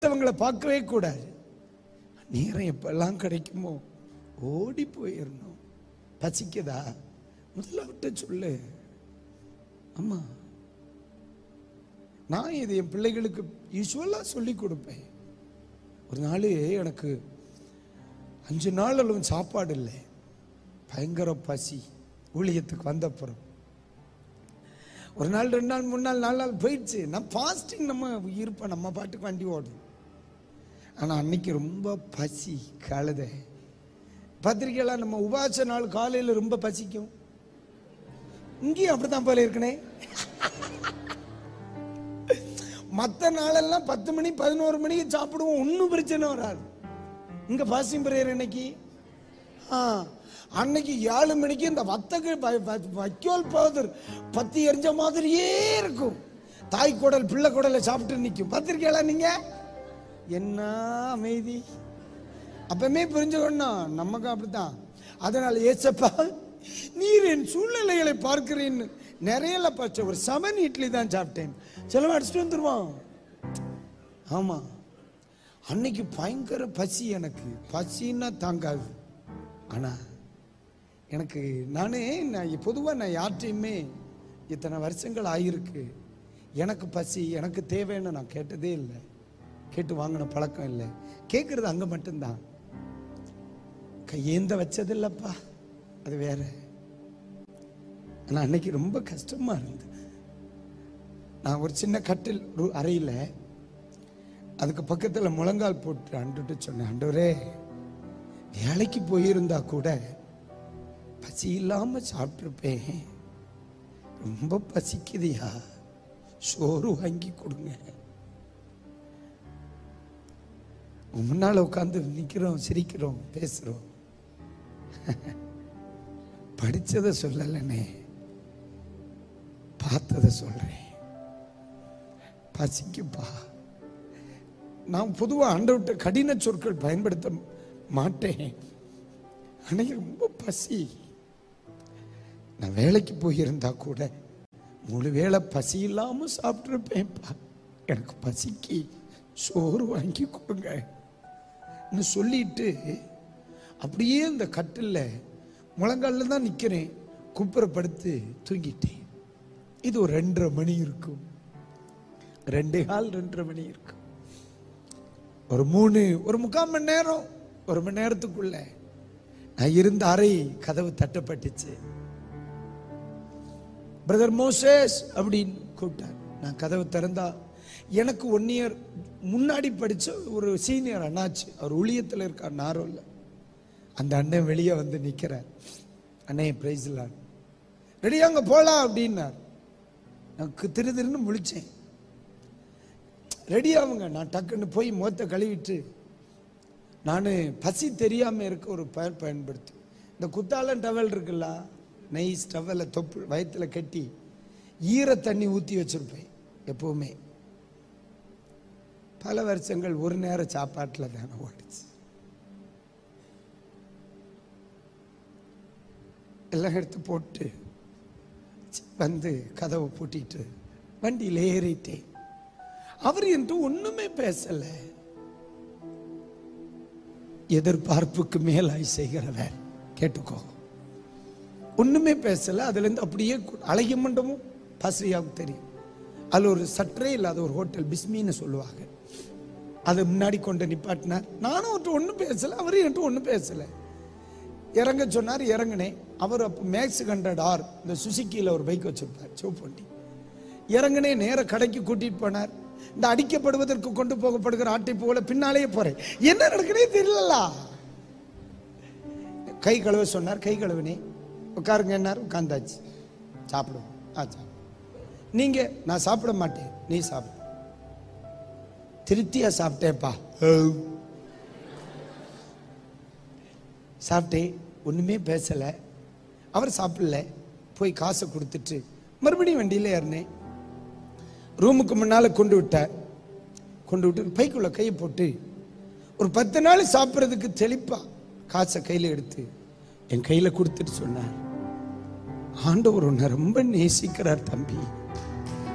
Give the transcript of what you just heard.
மற்றவங்களை பார்க்கவே கூடாது நேரம் எப்பெல்லாம் கிடைக்குமோ ஓடி போயிடணும் பசிக்குதா முதல்ல விட்டு சொல்லு அம்மா நான் இது என் பிள்ளைகளுக்கு யூஸ்வலாக சொல்லி கொடுப்பேன் ஒரு நாள் எனக்கு அஞ்சு நாள் அளவு சாப்பாடு இல்லை பயங்கர பசி ஊழியத்துக்கு வந்தப்புறம் ஒரு நாள் ரெண்டு நாள் மூணு நாள் நாலு நாள் போயிடுச்சு நான் ஃபாஸ்டிங் நம்ம இருப்பேன் நம்ம பாட்டுக்கு வண்டி ஓடும் ஆனால் அன்னைக்கு ரொம்ப பசி கழுத பத்திரிக்கையெல்லாம் நம்ம உபாச நாள் காலையில் ரொம்ப பசிக்கும் இங்கேயும் அப்படித்தான் போல இருக்கனே மற்ற நாளெல்லாம் பத்து மணி பதினோரு மணிக்கு சாப்பிடுவோம் ஒன்றும் பிரச்சனை வராது இங்க பாசிங் பிரேயர் இன்னைக்கு ஆ அன்னைக்கு ஏழு மணிக்கு இந்த வத்தக்கு வ- வ- வைக்கோல் பவுதர் பத்தி எரிஞ்ச மாதிரியே இருக்கும் தாய் குடல் பிள்ளை குடலை சாப்பிட்டு நிற்கும் பத்திரிக்கையெல்லாம் நீங்க என்ன அமைதி அப்பவுமே புரிஞ்சுக்கணும் நமக்கு அப்படித்தான் அதனால ஏசப்பா நீர் என் சூழ்நிலைகளை பார்க்கிறேன்னு நிறைய பச்சை ஒரு செவன் இட்லி தான் சாப்பிட்டேன் செலவு அடிச்சுட்டு வந்துருவான் ஆமா அன்னைக்கு பயங்கர பசி எனக்கு பசின்னா தாங்காது ஆனா எனக்கு நானே நான் பொதுவாக நான் யார்ட்டையுமே இத்தனை வருஷங்கள் ஆகியிருக்கு எனக்கு பசி எனக்கு தேவைன்னு நான் கேட்டதே இல்லை கேட்டு வாங்கின பழக்கம் இல்லை கேட்கறது அங்கே மட்டும்தான் கையேந்த வச்சதில்லப்பா அது வேற ஆனால் அன்னைக்கு ரொம்ப கஷ்டமா இருந்தது நான் ஒரு சின்ன கட்டில் ஒரு அறையில் அதுக்கு பக்கத்தில் முழங்கால் போட்டு அண்டுட்டு சொன்னேன் ஆண்டவரே வேலைக்கு போயிருந்தா கூட பசி இல்லாம சாப்பிட்டுருப்பேன் ரொம்ப பசிக்குதுயா சோறு வாங்கி கொடுங்க உன் முன்னால உட்காந்து நிக்கிறோம் சிரிக்கிறோம் பேசுறோம் படிச்சதை சொல்லலனே பார்த்ததை சொல்றேன் பசிக்குப்பா நான் பொதுவாக ஆண்டவர்கிட்ட கடின சொற்கள் பயன்படுத்த மாட்டேன் அன்னைக்கு ரொம்ப பசி நான் வேலைக்கு போயிருந்தா கூட முழு வேளை பசி இல்லாம சாப்பிட்டுருப்பேன்ப்பா எனக்கு பசிக்கு சோறு வாங்கி கொடுங்க ன்னு சொல்லிட்டு அப்படியே இந்த கட்டில்ல முழங்கால்ல தான் நிக்கிறேன் குப்புறப்படுத்து தூங்கிட்டேன் இது ஒரு ரெண்டரை மணி இருக்கும் ரெண்டே கால் ரெண்டரை மணி இருக்கும் ஒரு மூணு ஒரு முக்கால் மணி நேரம் ஒரு மணி நேரத்துக்குள்ள நான் இருந்த அறை கதவு தட்டப்பட்டுச்சு பிரதர் மோசேஸ் அப்படின்னு கூப்பிட்டார் நான் கதவு திறந்தா எனக்கு ஒன் இயர் முன்னாடி படிச்ச ஒரு சீனியர் அண்ணாச்சு அவர் ஊழியத்தில் இருக்கார் நாரோல்ல அந்த அண்ணன் வெளியே வந்து நிக்கிறார் அண்ணே பிரைஸ்லான் ரெடியா அங்க போலாம் அப்படின்னார் நான் கு- திரு திருன்னு முழிச்சேன் ரெடி ஆகுங்க நான் டக்குன்னு போய் முகத்தை கழுவிட்டு நான் பசி தெரியாம இருக்க ஒரு பெயர் பயன்படுத்தி இந்த குத்தாலம் டவல் இருக்குல்ல நைஸ் டவலை தொப்பு வயித்துல கட்டி ஈர தண்ணி ஊற்றி வச்சிருப்பேன் எப்பவுமே பல வருஷங்கள் ஒரு நேர சாப்பாட்டில் தானே ஓடிச்சு எல்லாம் எடுத்து போட்டு வந்து கதவை பூட்டிட்டு வண்டியில் ஏறிட்டேன் அவர் என்று ஒண்ணுமே பேசல எதிர்பார்ப்புக்கு மேலாய் செய்கிறவர் கேட்டுக்கோ ஒண்ணுமே பேசல அதுல இருந்து அப்படியே கு- அழகிய மண்டபம் பசியாவுக்கு தெரியும் அதுல ஒரு சற்றே இல்லாத ஒரு ஹோட்டல் பிஸ்மின்னு சொல்லுவாங்க அது முன்னாடி கொண்டு நிப்பாட்டினார் நானும் அவர்கிட்ட ஒன்றும் பேசல அவரும் என்கிட்ட ஒன்றும் பேசல இறங்க சொன்னார் இறங்கினேன் அவர் அப்போ மேக்ஸ் ஹண்ட்ரட் ஆர் இந்த சுசுக்கியில் ஒரு பைக் வச்சிருப்பார் சிவப்பு வண்டி இறங்கினே நேர கடைக்கு கூட்டிட்டு போனார் இந்த அடிக்கப்படுவதற்கு கொண்டு போகப்படுகிற ஆட்டை போல பின்னாலேயே போறேன் என்ன நடக்குனே தெரியல கை கழுவ சொன்னார் கை கழுவினே உட்காருங்க என்னார் உட்காந்தாச்சு சாப்பிடுவோம் ஆ சாப்பிடு நீங்க நான் சாப்பிட மாட்டேன் நீ சாப்பிடு திருப்தியா சாப்பிட்டேப்பா சாப்பிட்டேன் ஒண்ணுமே பேசல அவர் சாப்பிடல போய் காசை கொடுத்துட்டு மறுபடியும் வண்டியில ஏறினேன் ரூமுக்கு முன்னால கொண்டு விட்டார் கொண்டு விட்டு பைக்குள்ள கையை போட்டு ஒரு பத்து நாள் சாப்பிட்றதுக்கு தெளிப்பா காசை கையில எடுத்து என் கையில கொடுத்துட்டு சொன்னார் ஆண்டவர் உன்னை ரொம்ப நேசிக்கிறார் தம்பி